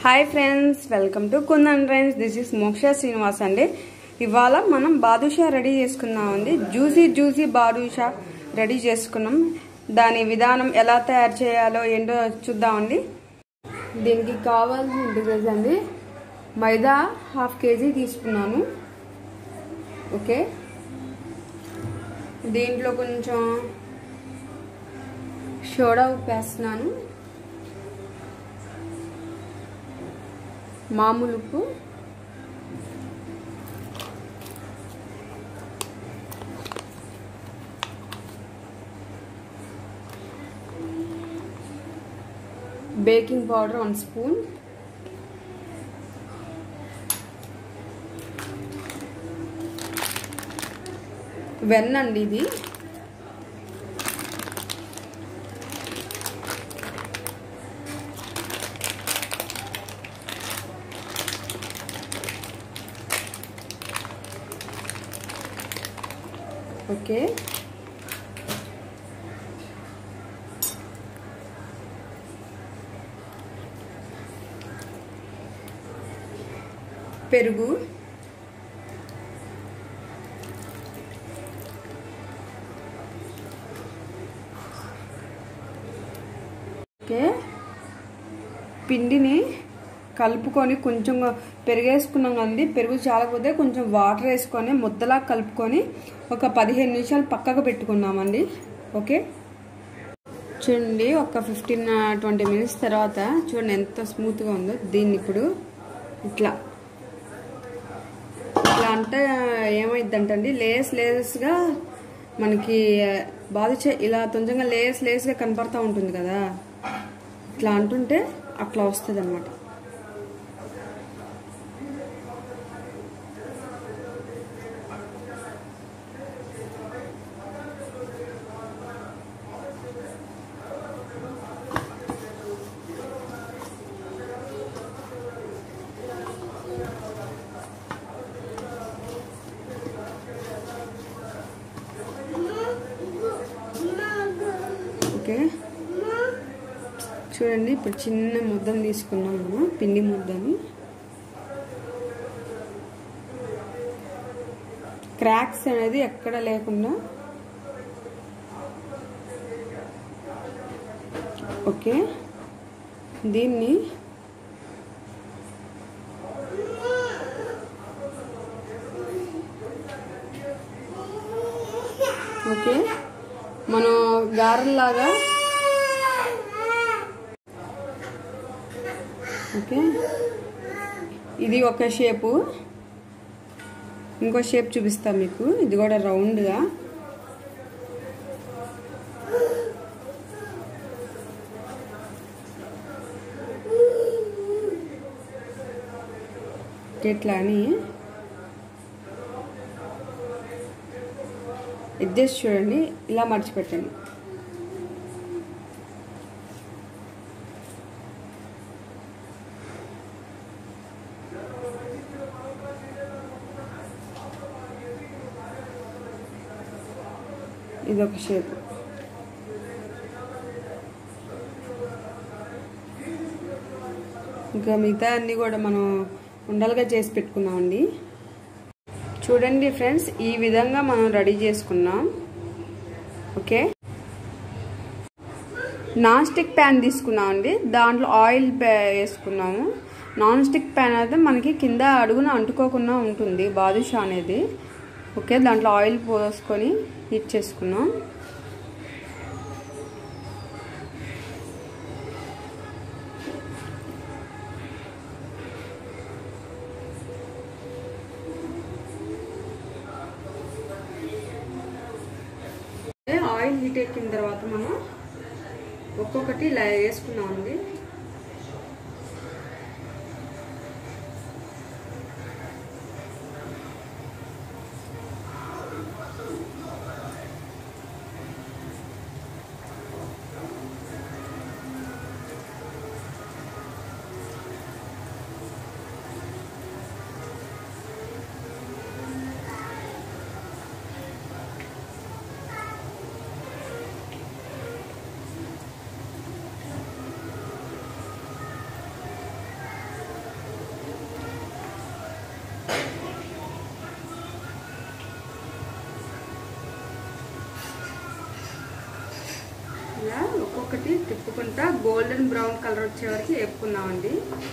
hi friends welcome to Kundan friends this is Moksha Srinivas అండి ఇవాళ మనం బాదుషా రెడీ చేసుకున్నామండి జ్యూసీ జ్యూసీ బాదుషా రెడీ చేసుకున్నాం దాని విధానం ఎలా తయారు చేయాలో ఏంటో చూద్దామండి దీనికి కావాల్సిన ఇంగ్రీడియంట్స్ అండి మైదా హాఫ్ కేజీ తీసుకున్నాను ఓకే దీంట్లో కొంచెం సోడా ఉప్పు వేస్తున్నాను మామూలు ఉప్పు బేకింగ్ పౌడర్ వన్ స్పూన్ వెన్న అండి ఇది ఓకే పెరుగు ఓకే పిండిని కలుపుకొని కొంచెం పెరుగేసుకున్నాం కదండి పెరుగు చాలకపోతే కొంచెం వాటర్ వేసుకొని ముద్దలా కలుపుకొని ఒక పదిహేను నిమిషాలు పక్కకు పెట్టుకున్నామండి ఓకే చూడండి ఒక ఫిఫ్టీన్ ట్వంటీ మినిట్స్ తర్వాత చూడండి ఎంత స్మూత్గా ఉందో దీన్ని ఇప్పుడు ఇట్లా ఇట్లా అంటే ఏమైందంటండి లేస్ లేస్గా మనకి బాదుచే ఇలా తొందరగా లేస్ లేస్గా కనపడతా ఉంటుంది కదా ఇట్లా అంటుంటే అట్లా వస్తుంది అనమాట ఓకే చూడండి ఇప్పుడు చిన్న ముద్దను తీసుకున్నాము పిండి ముద్దని క్రాక్స్ అనేది ఎక్కడ లేకుండా ఓకే దీన్ని ఓకే మనం గారెల్లాగా ఓకే ఇది ఒక షేపు ఇంకో షేప్ చూపిస్తా మీకు ఇది కూడా రౌండ్గా ఇట్లా అని ఎడ్జస్ట్ చూడండి ఇలా మర్చిపెట్టండి ఇదొక షేప్ ఇంకా మిగతా అన్నీ కూడా మనం ఉండలుగా చేసి పెట్టుకున్నామండి చూడండి ఫ్రెండ్స్ ఈ విధంగా మనం రెడీ చేసుకున్నాం ఓకే నాన్ స్టిక్ ప్యాన్ తీసుకున్నామండి దాంట్లో ఆయిల్ వేసుకున్నాము నాన్ స్టిక్ ప్యాన్ అయితే మనకి కింద అడుగున అంటుకోకుండా ఉంటుంది బాదుషా అనేది ఓకే దాంట్లో ఆయిల్ పోసుకొని హీట్ చేసుకున్నాం ఆయిల్ హీట్ ఎక్కిన తర్వాత మనం ఒక్కొక్కటి ఇలా వేసుకున్నామండి ఇలా ఒక్కొక్కటి తిప్పుకుంటా గోల్డెన్ బ్రౌన్ కలర్ వచ్చే వరకు వేపుకున్నామండి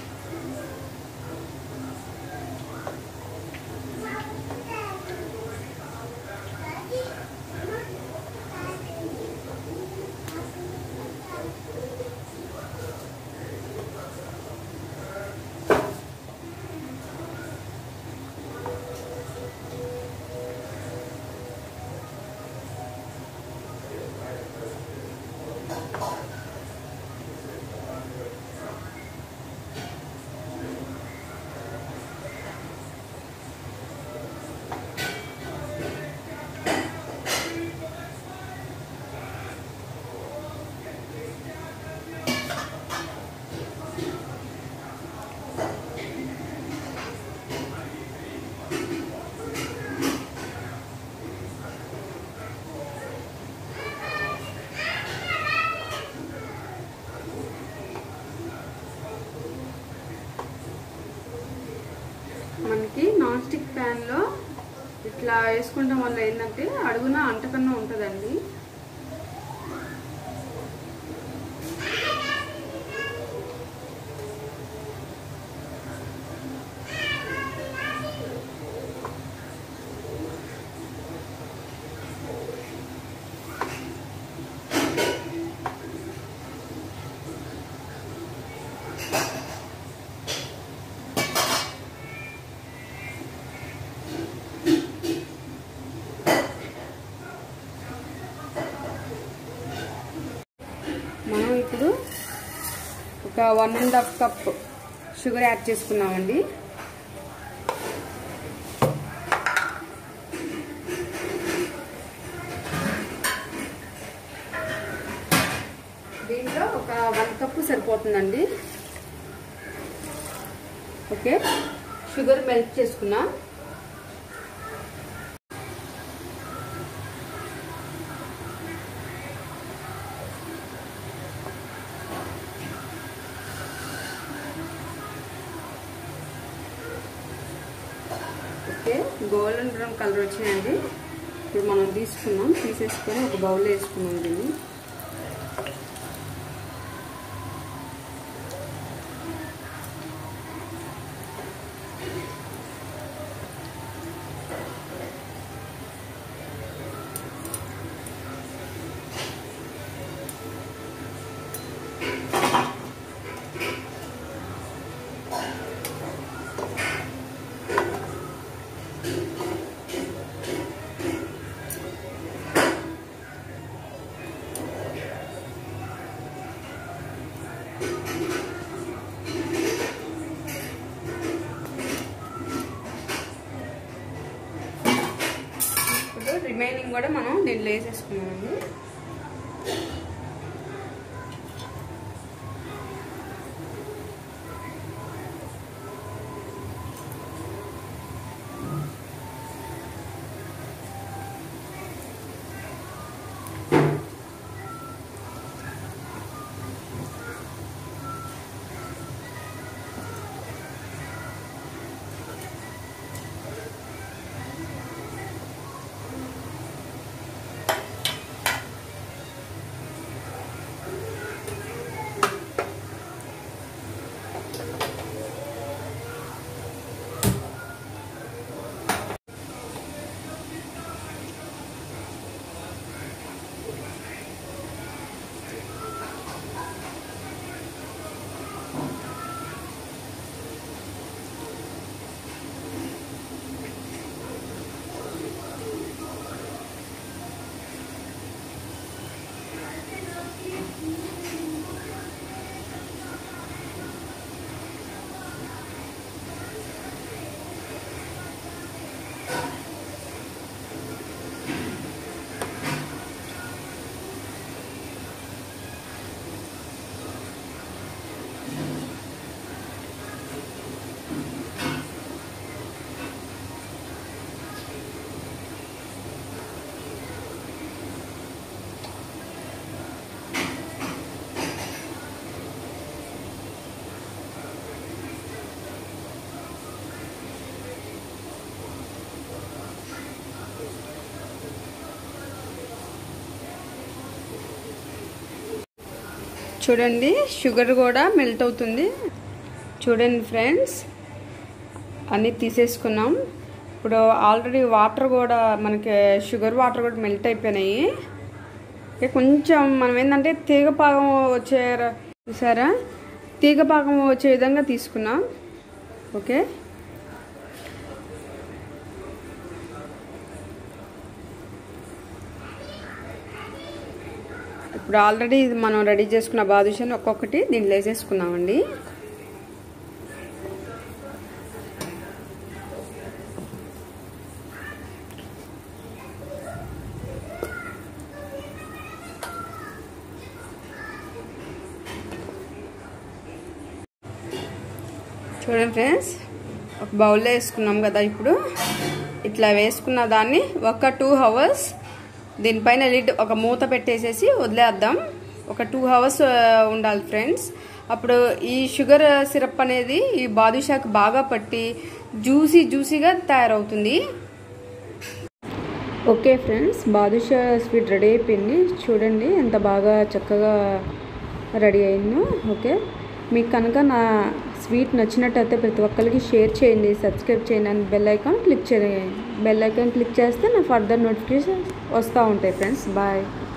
మనకి నాన్ స్టిక్ ప్యాన్లో ఇట్లా వేసుకుంటాం వల్ల ఏంటంటే అడుగున అంటకన్నా ఉంటుందండి మనం ఇప్పుడు ఒక one and half cup sugar add చేసుకున్నామండి దీంట్లో ఒక వన్ కప్ సరిపోతుందండి ఓకే షుగర్ మెల్ట్ చేసుకున్నా ఓకే గోల్డెన్ బ్రౌన్ కలర్ వచ్చినాయండి ఇప్పుడు మనం తీసుకున్నాం తీసేసుకొని ఒక బౌల్లో వేసుకున్నాం దీన్ని ఇప్పుడు రిమైనింగ్ కూడా మనం దీంట్లో వేసేసుకున్నామండి చూడండి షుగర్ కూడా మెల్ట్ అవుతుంది చూడండి ఫ్రెండ్స్ అన్నీ తీసేసుకున్నాం ఇప్పుడు ఆల్రెడీ వాటర్ కూడా మనకి షుగర్ వాటర్ కూడా మెల్ట్ అయిపోయినాయి ఇక కొంచెం మనం ఏంటంటే తీగ పాకం వచ్చే చూసారా తీగ పాకం వచ్చే విధంగా తీసుకున్నాం ఓకే ఇప్పుడు ఆల్రెడీ ఇది మనం రెడీ చేసుకున్న బాదుషాని ఒక్కొక్కటి దీంట్లో వేసేసుకున్నామండి చూడండి ఫ్రెండ్స్ ఒక బౌల్లో వేసుకున్నాం కదా ఇప్పుడు ఇట్లా వేసుకున్న దాన్ని ఒక టూ అవర్స్ దీనిపైన లిడ్ ఒక మూత పెట్టేసేసి వదిలేద్దాం ఒక టూ అవర్స్ ఉండాలి ఫ్రెండ్స్ అప్పుడు ఈ షుగర్ సిరప్ అనేది ఈ బాదుషాకి బాగా పట్టి జ్యూసీ జ్యూసీగా తయారవుతుంది okay friends badusha sweet ready అయిపోయింది చూడండి ఎంత బాగా చక్కగా రెడీ అయిందో ఓకే మీకు కనుక నా స్వీట్ నచ్చినట్టయితే ప్రతి ఒక్కరికి షేర్ చేయండి సబ్స్క్రైబ్ చేయండి అండ్ బెల్ ఐకాన్ క్లిక్ చేయండి బెల్ ఐకాన్ క్లిక్ చేస్తే నా ఫర్దర్ నోటిఫికేషన్ వస్తూ ఉంటాయి ఫ్రెండ్స్ బాయ్